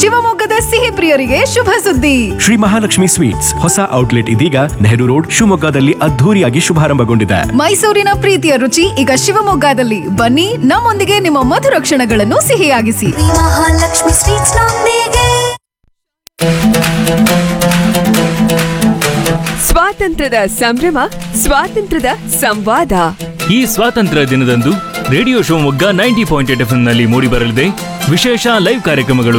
ಶಿವಮೊಗ್ಗದ ಸಿಹಿ ಪ್ರಿಯರಿಗೆ ಶುಭ ಸುದ್ದಿ ಶ್ರೀ ಮಹಾಲಕ್ಷ್ಮಿ ಸ್ವೀಟ್ಸ್ ಹೊಸ ಔಟ್ಲೆಟ್ ಇದೀಗ ನೆಹರು ರೋಡ್ ಶಿವಮೊಗ್ಗದಲ್ಲಿ ಅದ್ಧೂರಿಯಾಗಿ ಶುಭಾರಂಭಗೊಂಡಿದೆ ಮೈಸೂರಿನ ಪ್ರೀತಿಯ ರುಚಿ ಈಗ ಶಿವಮೊಗ್ಗದಲ್ಲಿ ಬನ್ನಿ ನಮ್ಮೊಂದಿಗೆ ನಿಮ್ಮ ಮಧುರ ಕ್ಷಣಗಳನ್ನು ಸಿಹಿಯಾಗಿಸಿ ಮಹಾಲಕ್ಷ್ಮಿ ಸ್ವೀಟ್ಸ್ ನೊಂದಿಗೆ ಸ್ವಾತಂತ್ರ್ಯದ ಸಂಭ್ರಮ ಸ್ವಾತಂತ್ರ್ಯದ ಸಂವಾದ ಈ ಸ್ವಾತಂತ್ರ್ಯ ದಿನದಂದು radio Shivamogga ninety point eight F ನಲ್ಲಿ ಮೂಡಿಬರಲಿದೆ ವಿಶೇಷ ಲೈವ್ ಕಾರ್ಯಕ್ರಮಗಳು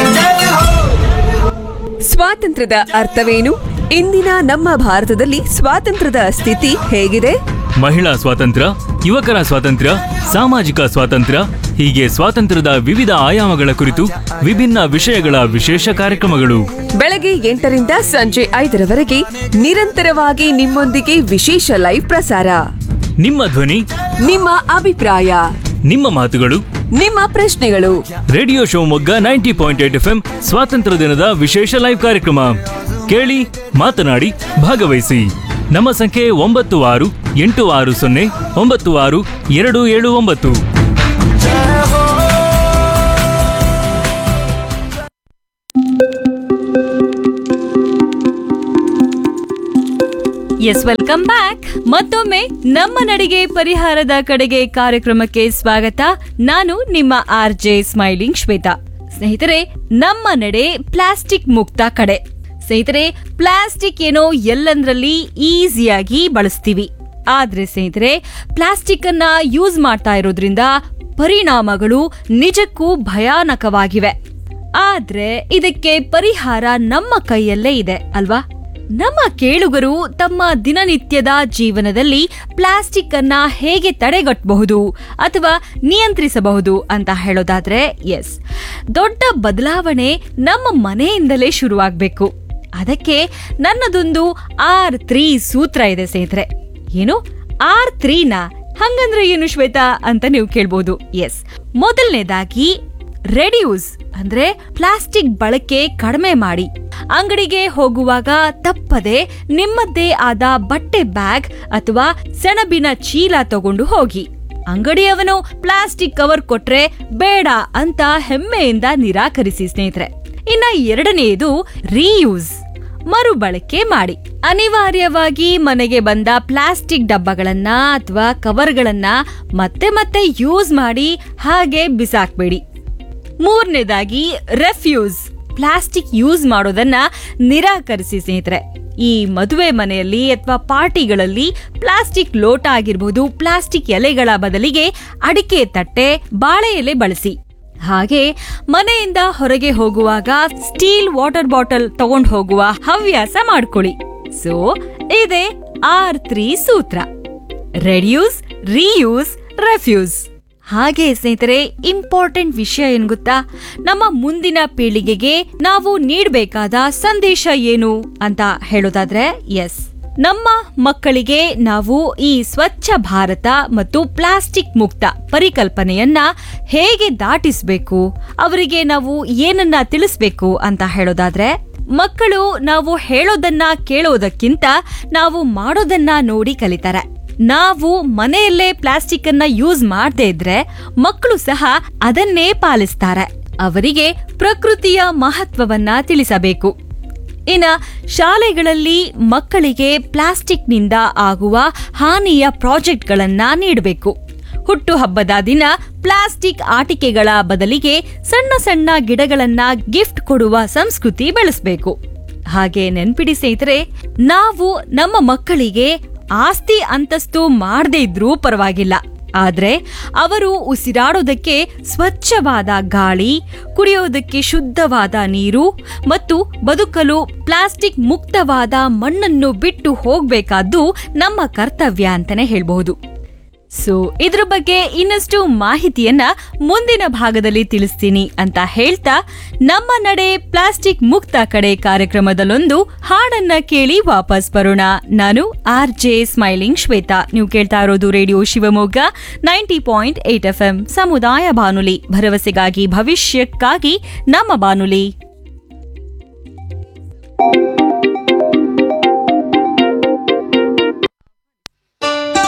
ಸ್ವಾತಂತ್ರ್ಯದ ಅರ್ಥವೇನು ಇಂದಿನ ನಮ್ಮ ಭಾರತದಲ್ಲಿ ಸ್ವಾತಂತ್ರ್ಯದ ಸ್ಥಿತಿ ಹೇಗಿದೆ ಮಹಿಳಾ ಸ್ವಾತಂತ್ರ್ಯ ಯುವಕರ ಸ್ವಾತಂತ್ರ್ಯ ಸಾಮಾಜಿಕ ಸ್ವಾತಂತ್ರ್ಯ ಹೀಗೆ ಸ್ವಾತಂತ್ರ್ಯದ ವಿವಿಧ ಆಯಾಮಗಳ ಕುರಿತು ವಿಭಿನ್ನ ವಿಷಯಗಳ ವಿಶೇಷ ಕಾರ್ಯಕ್ರಮಗಳು ಬೆಳಗ್ಗೆ ಎಂಟರಿಂದ ಸಂಜೆ ಐದರವರೆಗೆ ನಿರಂತರವಾಗಿ ನಿಮ್ಮೊಂದಿಗೆ ವಿಶೇಷ ಲೈವ್ ಪ್ರಸಾರ ನಿಮ್ಮ ಧ್ವನಿ ನಿಮ್ಮ ಅಭಿಪ್ರಾಯ ನಿಮ್ಮ ಮಾತುಗಳು ನಿಮ್ಮ ಪ್ರಶ್ನೆಗಳು radio Shivamogga ninety point eight F ಸ್ವಾತಂತ್ರ್ಯ ದಿನದ ವಿಶೇಷ ಲೈವ್ ಕಾರ್ಯಕ್ರಮ ಕೇಳಿ ಮಾತನಾಡಿ ಭಾಗವಹಿಸಿ ನಮ್ಮ ಸಂಖ್ಯೆ ಒಂಬತ್ತು ಆರು ಎಂಟು ಆರು ಸೊನ್ನೆ ಒಂಬತ್ತು ಆರು ಎರಡು ಏಳು ಒಂಬತ್ತು ಎಸ್ ವೆಲ್ಕಮ್ ಬ್ಯಾಕ್ ಮತ್ತೊಮ್ಮೆ ನಮ್ಮ ನಡಿಗೆ ಪರಿಹಾರದ ಕಡೆಗೆ ಕಾರ್ಯಕ್ರಮಕ್ಕೆ ಸ್ವಾಗತ ನಾನು ನಿಮ್ಮ ಆರ್ ಜೆ ಸ್ಮೈಲಿಂಗ್ ಶ್ವೇತಾ ಸ್ನೇಹಿತರೆ ನಮ್ಮ ನಡೆ ಪ್ಲಾಸ್ಟಿಕ್ ಮುಕ್ತ ಕಡೆ ಸ್ನೇಹಿತರೆ ಪ್ಲಾಸ್ಟಿಕ್ ಏನೋ ಎಲ್ಲಂದ್ರಲ್ಲಿ ಈಸಿಯಾಗಿ ಬಳಸ್ತೀವಿ ಆದ್ರೆ ಸ್ನೇಹಿತರೆ ಪ್ಲಾಸ್ಟಿಕ್ ಅನ್ನ ಯೂಸ್ ಮಾಡ್ತಾ ಇರೋದ್ರಿಂದ ಪರಿಣಾಮಗಳು ನಿಜಕ್ಕೂ ಭಯಾನಕವಾಗಿವೆ ಆದ್ರೆ ಇದಕ್ಕೆ ಪರಿಹಾರ ನಮ್ಮ ಕೈಯಲ್ಲೇ ಇದೆ ಅಲ್ವಾ ನಮ್ಮ ಕೇಳುಗರು ತಮ್ಮ ದಿನನಿತ್ಯದ ಜೀವನದಲ್ಲಿ ಪ್ಲಾಸ್ಟಿಕ್ ಅನ್ನ ಹೇಗೆ ತಡೆಗಟ್ಟಬಹುದು ಅಥವಾ ನಿಯಂತ್ರಿಸಬಹುದು ಅಂತ ಹೇಳೋದಾದ್ರೆ ಎಸ್ ದೊಡ್ಡ ಬದಲಾವಣೆ ನಮ್ಮ ಮನೆಯಿಂದಲೇ ಶುರುವಾಗಬೇಕು ಅದಕ್ಕೆ ನನ್ನದೊಂದು ಆರ್ ತ್ರೀ ಸೂತ್ರ ಇದೆ ಸ್ನೇಹಿತರೆ ಏನು ಆರ್ ತ್ರೀನಾ ಹಂಗಂದ್ರೆ ಏನು ಶ್ವೇತಾ ಅಂತ ನೀವು ಕೇಳ್ಬೋದು ಎಸ್ ಮೊದಲನೇದಾಗಿ ರೆಡ್ಯೂಸ್ ಅಂದ್ರೆ ಪ್ಲಾಸ್ಟಿಕ್ ಬಳಕೆ ಕಡಿಮೆ ಮಾಡಿ ಅಂಗಡಿಗೆ ಹೋಗುವಾಗ ತಪ್ಪದೆ ನಿಮ್ಮದ್ದೇ ಆದ ಬಟ್ಟೆ ಬ್ಯಾಗ್ ಅಥವಾ ಸೆಣಬಿನ ಚೀಲ ತಗೊಂಡು ಹೋಗಿ ಅಂಗಡಿಯವನು ಪ್ಲಾಸ್ಟಿಕ್ ಕವರ್ ಕೊಟ್ರೆ ಬೇಡ ಅಂತ ಹೆಮ್ಮೆಯಿಂದ ನಿರಾಕರಿಸಿ ಸ್ನೇಹಿತರೆ ಇನ್ನ ಎರಡನೆಯದು ರೀಯೂಸ್ ಮರುಬಳಕೆ ಮಾಡಿ ಅನಿವಾರ್ಯವಾಗಿ ಮನೆಗೆ ಬಂದ ಪ್ಲಾಸ್ಟಿಕ್ ಡಬ್ಬಗಳನ್ನ ಅಥವಾ ಕವರ್ಗಳನ್ನ ಮತ್ತೆ ಮತ್ತೆ ಯೂಸ್ ಮಾಡಿ ಹಾಗೆ ಬಿಸಾಕ್ಬೇಡಿ ಮೂರನೇದಾಗಿ ರೆಫ್ಯೂಸ್ ಪ್ಲಾಸ್ಟಿಕ್ ಯೂಸ್ ಮಾಡೋದನ್ನ ನಿರಾಕರಿಸಿ ಸ್ನೇಹಿತರೆ ಈ ಮದುವೆ ಮನೆಯಲ್ಲಿ ಅಥವಾ ಪಾರ್ಟಿಗಳಲ್ಲಿ ಪ್ಲಾಸ್ಟಿಕ್ ಲೋಟ ಆಗಿರ್ಬೋದು ಪ್ಲಾಸ್ಟಿಕ್ ಎಲೆಗಳ ಬದಲಿಗೆ ಅಡಿಕೆ ತಟ್ಟೆ ಬಾಳೆ ಎಲೆ ಬಳಸಿ ಹಾಗೆ ಮನೆಯಿಂದ ಹೊರಗೆ ಹೋಗುವಾಗ ಸ್ಟೀಲ್ ವಾಟರ್ ಬಾಟಲ್ ತಗೊಂಡು ಹೋಗುವ ಹವ್ಯಾಸ ಮಾಡ್ಕೊಳ್ಳಿ ಸೊ ಇದೆ ಆರ್ ತ್ರೀ ಸೂತ್ರ ರೆಡ್ಯೂಸ್ ರೀಯೂಸ್ ರೆಫ್ಯೂಸ್ ಹಾಗೆ ಸ್ನೇಹಿತರೆ ಇಂಪಾರ್ಟೆಂಟ್ ವಿಷಯ ಏನ್ ಗೊತ್ತಾ ನಮ್ಮ ಮುಂದಿನ ಪೀಳಿಗೆಗೆ ನಾವು ನೀಡಬೇಕಾದ ಸಂದೇಶ ಏನು ಅಂತ ಹೇಳೋದಾದ್ರೆ ಎಸ್ ನಮ್ಮ ಮಕ್ಕಳಿಗೆ ನಾವು ಈ ಸ್ವಚ್ಛ ಭಾರತ ಮತ್ತು ಪ್ಲಾಸ್ಟಿಕ್ ಮುಕ್ತ ಪರಿಕಲ್ಪನೆಯನ್ನ ಹೇಗೆ ದಾಟಿಸಬೇಕು ಅವರಿಗೆ ನಾವು ಏನನ್ನ ತಿಳಿಸ್ಬೇಕು ಅಂತ ಹೇಳೋದಾದ್ರೆ ಮಕ್ಕಳು ನಾವು ಹೇಳೋದನ್ನ ಕೇಳೋದಕ್ಕಿಂತ ನಾವು ಮಾಡೋದನ್ನ ನೋಡಿ ಕಲಿತಾರೆ ನಾವು ಮನೆಯಲ್ಲೇ ಪ್ಲಾಸ್ಟಿಕ್ ಅನ್ನ ಯೂಸ್ ಮಾಡದೇ ಇದ್ರೆ ಮಕ್ಕಳು ಸಹ ಅದನ್ನೇ ಪಾಲಿಸ್ತಾರೆ ಅವರಿಗೆ ಪ್ರಕೃತಿಯ ಮಹತ್ವವನ್ನ ತಿಳಿಸಬೇಕು ಇನ್ನ ಶಾಲೆಗಳಲ್ಲಿ ಮಕ್ಕಳಿಗೆ ಪ್ಲಾಸ್ಟಿಕ್ನಿಂದ ಆಗುವ ಹಾನಿಯ ಪ್ರಾಜೆಕ್ಟ್ಗಳನ್ನ ನೀಡಬೇಕು ಹುಟ್ಟುಹಬ್ಬದ ದಿನ ಪ್ಲಾಸ್ಟಿಕ್ ಆಟಿಕೆಗಳ ಬದಲಿಗೆ ಸಣ್ಣ ಸಣ್ಣ ಗಿಡಗಳನ್ನ ಗಿಫ್ಟ್ ಕೊಡುವ ಸಂಸ್ಕೃತಿ ಬೆಳೆಸಬೇಕು ಹಾಗೆ ನೆನ್ಪಿಡಿ ಸ್ನೇಹಿತರೆ ನಾವು ನಮ್ಮ ಮಕ್ಕಳಿಗೆ ಆಸ್ತಿ ಅಂತಸ್ತು ಮಾಡದೇ ಇದ್ರೂ ಪರವಾಗಿಲ್ಲ ಆದ್ರೆ ಅವರು ಉಸಿರಾಡೋದಕ್ಕೆ ಸ್ವಚ್ಛವಾದ ಗಾಳಿ ಕುಡಿಯೋದಕ್ಕೆ ಶುದ್ಧವಾದ ನೀರು ಮತ್ತು ಬದುಕಲು ಪ್ಲಾಸ್ಟಿಕ್ ಮುಕ್ತವಾದ ಮಣ್ಣನ್ನು ಬಿಟ್ಟು ಹೋಗ್ಬೇಕಾದ್ದು ನಮ್ಮ ಕರ್ತವ್ಯ ಅಂತಾನೆ ಹೇಳ್ಬಹುದು ಸೊ ಇದ್ರ ಬಗ್ಗೆ ಇನ್ನಷ್ಟು ಮಾಹಿತಿಯನ್ನ ಮುಂದಿನ ಭಾಗದಲ್ಲಿ ತಿಳಿಸ್ತೀನಿ ಅಂತ ಹೇಳ್ತಾ ನಮ್ಮ ನಡೆ ಪ್ಲಾಸ್ಟಿಕ್ ಮುಕ್ತ ಕಡೆ ಕಾರ್ಯಕ್ರಮದಲ್ಲೊಂದು ಹಾಡನ್ನ ಕೇಳಿ ವಾಪಸ್ ಬರೋಣ ನಾನು ಆರ್ ಜೆ ಸ್ಮೈಲಿಂಗ್ ಶ್ವೇತಾ ನೀವು ಕೇಳ್ತಾ ಇರೋದು radio Shivamogga ninety point eight F M ಸಮುದಾಯ ಬಾನುಲಿ ಭರವಸೆಗಾಗಿ ಭವಿಷ್ಯಕ್ಕಾಗಿ ನಮ್ಮ ಬಾನುಲಿ